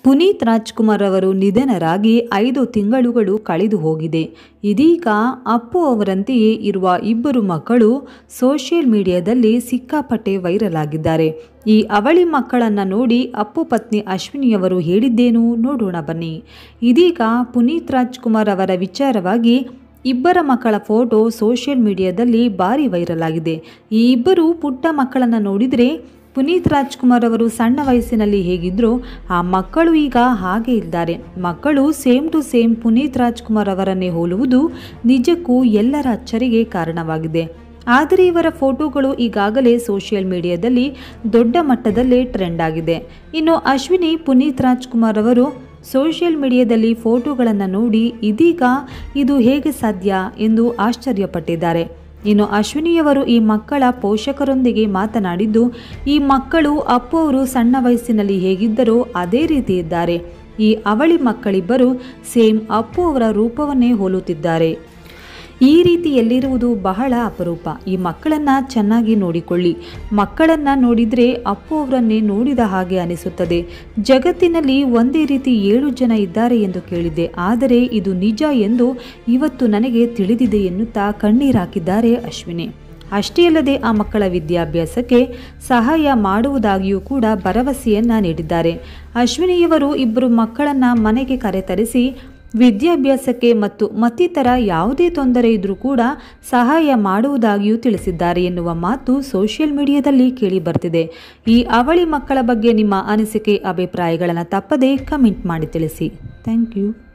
ಪುನೀತ್ ರಾಜ್ಕುಮಾರ್ ಅವರು ನಿಧನರಾಗಿ ಐದು ತಿಂಗಳುಗಳು ಕಳೆದು ಹೋಗಿದೆ ಇದೀಗ ಅಪ್ಪು ಅವರಂತೆಯೇ ಇರುವ ಇಬ್ಬರು ಮಕ್ಕಳು ಸೋಷಿಯಲ್ ಮೀಡಿಯಾದಲ್ಲಿ ಸಿಕ್ಕಾಪಟ್ಟೆ ವೈರಲ್ ಆಗಿದ್ದಾರೆ ಈ ಅವಳಿ ಮಕ್ಕಳನ್ನು ನೋಡಿ ಅಪ್ಪು ಪತ್ನಿ ಅಶ್ವಿನಿಯವರು ಹೇಳಿದ್ದೇನು ನೋಡೋಣ ಬನ್ನಿ ಇದೀಗ ಪುನೀತ್ ರಾಜ್ಕುಮಾರ್ ಅವರ ವಿಚಾರವಾಗಿ ಇಬ್ಬರ ಮಕ್ಕಳ ಫೋಟೋ ಸೋಷಿಯಲ್ ಮೀಡಿಯಾದಲ್ಲಿ ಭಾರಿ ವೈರಲ್ ಆಗಿದೆ ಈ ಇಬ್ಬರು ಪುಟ್ಟ ಮಕ್ಕಳನ್ನು ನೋಡಿದರೆ ಪುನೀತ್ ರಾಜ್ಕುಮಾರ್ ಅವರು ಸಣ್ಣ ವಯಸ್ಸಿನಲ್ಲಿ ಹೇಗಿದ್ರೋ ಆ ಮಕ್ಕಳು ಈಗ ಹಾಗೆ ಇದ್ದಾರೆ ಮಕ್ಕಳು same to same Puneeth Rajkumar ಅವರನ್ನೇ ಹೋಲುವುದು ನಿಜಕ್ಕೂ ಎಲ್ಲರ ಅಚ್ಚರಿಗೆ ಕಾರಣವಾಗಿದೆ ಆದರೆ ಇವರ ಫೋಟೋಗಳು ಈಗಾಗಲೇ ಸೋಷಿಯಲ್ ಮೀಡಿಯಾದಲ್ಲಿ ದೊಡ್ಡ ಮಟ್ಟದಲ್ಲೇ ಟ್ರೆಂಡ್ ಆಗಿದೆ ಇನ್ನು ಅಶ್ವಿನಿ ಪುನೀತ್ ರಾಜ್ಕುಮಾರ್ ಅವರು ಸೋಷಿಯಲ್ ಮೀಡಿಯಾದಲ್ಲಿ ಫೋಟೋಗಳನ್ನು ನೋಡಿ ಇದೀಗ ಇದು ಹೇಗೆ ಸಾಧ್ಯ ಎಂದು ಆಶ್ಚರ್ಯಪಟ್ಟಿದ್ದಾರೆ ಇನ್ನು ಅಶ್ವಿನಿಯವರು ಈ ಮಕ್ಕಳ ಪೋಷಕರೊಂದಿಗೆ ಮಾತನಾಡಿದ್ದು ಈ ಮಕ್ಕಳು ಅಪ್ಪು ಅವರು ಸಣ್ಣ ವಯಸ್ಸಿನಲ್ಲಿ ಹೇಗಿದ್ದರೋ ಅದೇ ರೀತಿ ಇದ್ದಾರೆ ಈ ಅವಳಿ ಮಕ್ಕಳಿಬ್ಬರು ಸೇಮ್ ಅಪ್ಪು ಅವರ ರೂಪವನ್ನೇ ಹೋಲುತ್ತಿದ್ದಾರೆ ಈ ರೀತಿಯಲ್ಲಿರುವುದು ಬಹಳ ಅಪರೂಪ ಈ ಮಕ್ಕಳನ್ನು ಚೆನ್ನಾಗಿ ನೋಡಿಕೊಳ್ಳಿ ಮಕ್ಕಳನ್ನು ನೋಡಿದರೆ ಅಪ್ಪು ಅವರನ್ನೇ ನೋಡಿದ ಹಾಗೆ ಅನಿಸುತ್ತದೆ ಜಗತ್ತಿನಲ್ಲಿ ಒಂದೇ ರೀತಿ ಏಳು ಜನ ಇದ್ದಾರೆ ಎಂದು ಕೇಳಿದ್ದೆ ಆದರೆ ಇದು ನಿಜ ಎಂದು ಇವತ್ತು ನನಗೆ ತಿಳಿದಿದೆ ಎನ್ನುತ್ತಾ ಕಣ್ಣೀರಾಕಿದ್ದಾರೆ ಅಶ್ವಿನಿ ಅಷ್ಟೇ ಅಲ್ಲದೆ ಆ ಮಕ್ಕಳ ವಿದ್ಯಾಭ್ಯಾಸಕ್ಕೆ ಸಹಾಯ ಮಾಡುವುದಾಗಿಯೂ ಕೂಡ ಭರವಸೆಯನ್ನ ನೀಡಿದ್ದಾರೆ ಅಶ್ವಿನಿಯವರು ಇಬ್ಬರು ಮಕ್ಕಳನ್ನ ಮನೆಗೆ ಕರೆತರಿಸಿ ವಿದ್ಯಾಭ್ಯಾಸಕ್ಕೆ ಮತ್ತು ಮತ್ತಿತರ ಯಾವುದೇ ತೊಂದರೆ ಇದ್ರೂ ಕೂಡ ಸಹಾಯ ಮಾಡುವುದಾಗಿಯೂ ತಿಳಿಸಿದ್ದಾರೆ ಎನ್ನುವ ಮಾತು ಸೋಷಿಯಲ್ ಮೀಡಿಯಾದಲ್ಲಿ ಕೇಳಿ ಬರ್ತಿದೆ ಈ ಅವಳಿ ಮಕ್ಕಳ ಬಗ್ಗೆ ನಿಮ್ಮ ಅನಿಸಿಕೆ ಅಭಿಪ್ರಾಯಗಳನ್ನು ತಪ್ಪದೇ ಕಮೆಂಟ್ ಮಾಡಿ ತಿಳಿಸಿ ಥ್ಯಾಂಕ್ ಯು